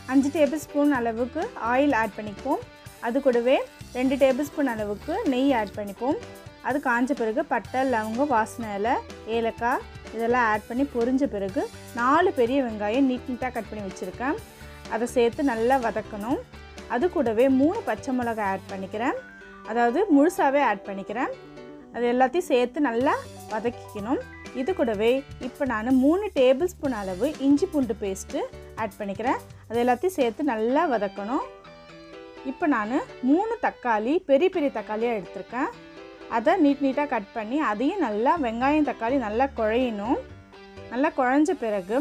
அஞ்சு tablespoon அளவுக்கு oil add பண்ணிப்போம் அது கூடவே ரெண்டு டேபிள் ஸ்பூன் அளவுக்கு நெய் ஆட் பண்ணிப்போம் அது காஞ்ச பிறகு பட்டை லவங்கம் வாசனை இலை ஏலக்காய் இதெல்லாம் ஆட் பண்ணி பொரிஞ்ச பிறகு நாலு பெரிய வெங்காயம் நீட் நீட்டாக கட் பண்ணி வச்சுருக்கேன் அதை சேர்த்து நல்லா வதக்கணும் அது கூடவே மூணு பச்சை மிளகாய் ஆட் பண்ணிக்கிறேன் அதாவது முழுசாகவே ஆட் பண்ணிக்கிறேன் அது எல்லாத்தையும் சேர்த்து நல்லா வதக்கிக்கணும் இது கூடவே இப்போ நான் மூணு டேபிள் ஸ்பூன் அளவு இஞ்சி பூண்டு பேஸ்ட்டு ஆட் பண்ணிக்கிறேன் அது எல்லாத்தையும் சேர்த்து நல்லா வதக்கணும் இப்போ நான் மூணு தக்காளி பெரிய பெரிய தக்காளியாக எடுத்திருக்கேன் அதை நீட் நீட்டாக கட் பண்ணி அதையும் நல்லா வெங்காயம் தக்காளி நல்லா குழையணும் நல்லா குழஞ்ச பிறகு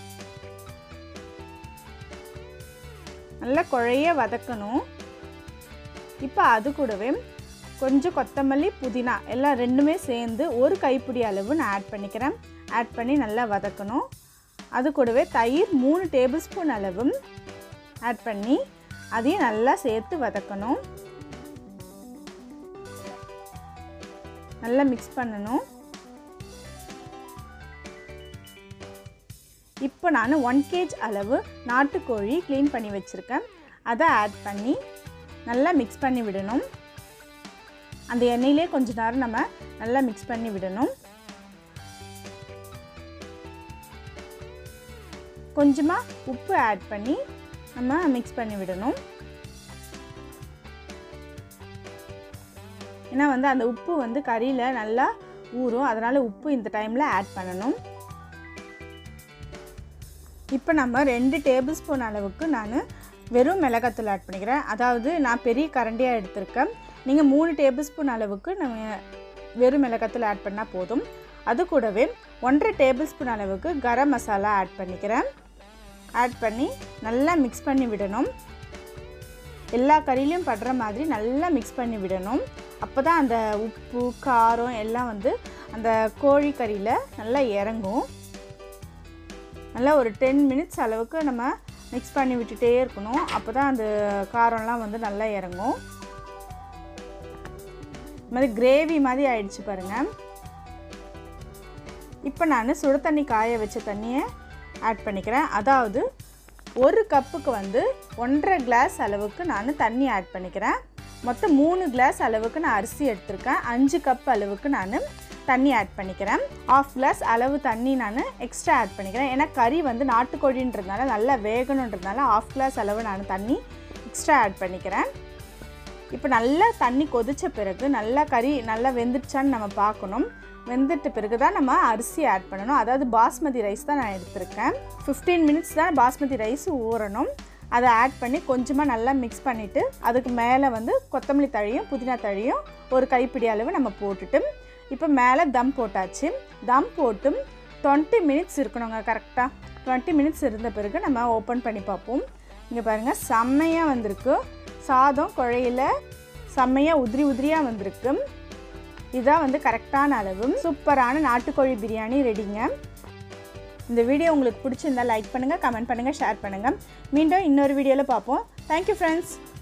நல்லா குழைய வதக்கணும் இப்போ அது கூடவே கொஞ்சம் கொத்தமல்லி புதினா எல்லாம் ரெண்டுமே சேர்ந்து ஒரு கைப்பிடி அளவு நான் ஆட் பண்ணிக்கிறேன் ஆட் பண்ணி நல்லா வதக்கணும் அது கூடவே தயிர் மூணு டேபிள் ஸ்பூன் அளவும் ஆட் பண்ணி அதையும் நல்லா சேர்த்து வதக்கணும் நல்லா மிக்ஸ் பண்ணணும் இப்போ நான் ஒன் கேஜ் அளவு நாட்டுக்கோழி க்ளீன் பண்ணி வச்சுருக்கேன் அதை ஆட் பண்ணி நல்லா மிக்ஸ் பண்ணி விடணும் அந்த எண்ணெயிலே கொஞ்ச நேரம் நம்ம நல்லா மிக்ஸ் பண்ணி விடணும் கொஞ்சமாக உப்பு ஆட் பண்ணி நம்ம மிக்ஸ் பண்ணி விடணும் ஏன்னா வந்து அந்த உப்பு வந்து கறியில் நல்லா ஊறும் அதனால் உப்பு இந்த டைமில் ஆட் பண்ணணும் இப்போ நம்ம ரெண்டு டேபிள் ஸ்பூன் அளவுக்கு நான் வெறும் மிளகாத்தூள் ஆட் பண்ணிக்கிறேன் அதாவது நான் பெரிய கரண்டியாக எடுத்திருக்கேன் நீங்கள் மூணு டேபிள் ஸ்பூன் அளவுக்கு நம்ம வெறும் மிளகாத்தூள் ஆட் பண்ணால் போதும் அது கூடவே ஒன்றரை டேபிள் ஸ்பூன் அளவுக்கு கரம் மசாலா ஆட் பண்ணிக்கிறேன் ஆட் பண்ணி நல்லா மிக்ஸ் பண்ணி விடணும் எல்லா கறியிலையும் படுற மாதிரி நல்லா மிக்ஸ் பண்ணி விடணும் அப்போ தான் அந்த உப்பு காரம் எல்லாம் வந்து அந்த கோழி கறியில் நல்லா இறங்கும் நல்லா ஒரு டென் மினிட்ஸ் அளவுக்கு நம்ம மிக்ஸ் பண்ணி விட்டுட்டே இருக்கணும் அப்போ தான் அந்த காரம்லாம் வந்து நல்லா இறங்கும் இது மாதிரி கிரேவி மாதிரி ஆயிடுச்சு பாருங்கள் இப்போ நான் சுடு தண்ணி காய வச்ச தண்ணியை ஆட் பண்ணிக்கிறேன் அதாவது ஒரு கப்புக்கு வந்து ஒன்றரை கிளாஸ் அளவுக்கு நான் தண்ணி ஆட் பண்ணிக்கிறேன் மொத்தம் மூணு கிளாஸ் அளவுக்கு நான் அரிசி எடுத்திருக்கேன் அஞ்சு கப் அளவுக்கு நான் தண்ணி ஆட் பண்ணிக்கிறேன் ஆஃப் கிளாஸ் அளவு தண்ணி நான் எக்ஸ்ட்ரா ஆட் பண்ணிக்கிறேன் ஏன்னா கறி வந்து நாட்டுக்கோழின்றதுனால நல்லா வேகணுன்றதுனால ஆஃப் கிளாஸ் அளவு நான் தண்ணி எக்ஸ்ட்ரா ஆட் பண்ணிக்கிறேன் இப்போ நல்லா தண்ணி கொதித்த பிறகு நல்லா கறி நல்லா வெந்துடுச்சான்னு நம்ம பார்க்கணும் வெந்துட்ட பிறகு தான் நம்ம அரிசி ஆட் பண்ணணும் அதாவது பாஸ்மதி ரைஸ் தான் நான் எடுத்திருக்கேன் ஃபிஃப்டீன் மினிட்ஸ் தான் பாஸ்மதி ரைஸ் ஊறணும் அதை ஆட் பண்ணி கொஞ்சமாக நல்லா மிக்ஸ் பண்ணிவிட்டு அதுக்கு மேலே வந்து கொத்தமல்லி தழையும் புதினா தழையும் ஒரு கைப்பிடி அளவு நம்ம போட்டுட்டு இப்போ மேலே தம் போட்டாச்சு தம் போட்டும் டுவெண்ட்டி மினிட்ஸ் இருக்கணுங்க கரெக்டாக டுவெண்ட்டி மினிட்ஸ் இருந்த பிறகு நம்ம ஓப்பன் பண்ணி பார்ப்போம் இங்கே பாருங்கள் செம்மையாக வந்திருக்கு சாதம் குழையில செம்மையாக உதிரி உதிரியாக வந்திருக்கு இதான் வந்து கரெக்டான அளவு சூப்பரான நாட்டுக்கோழி பிரியாணி ரெடிங்க இந்த வீடியோ உங்களுக்கு பிடிச்சிருந்தா லைக் பண்ணுங்கள் கமெண்ட் பண்ணுங்கள் ஷேர் பண்ணுங்கள் மீண்டும் இன்னொரு வீடியோவில் பார்ப்போம் தேங்க்யூ ஃப்ரெண்ட்ஸ்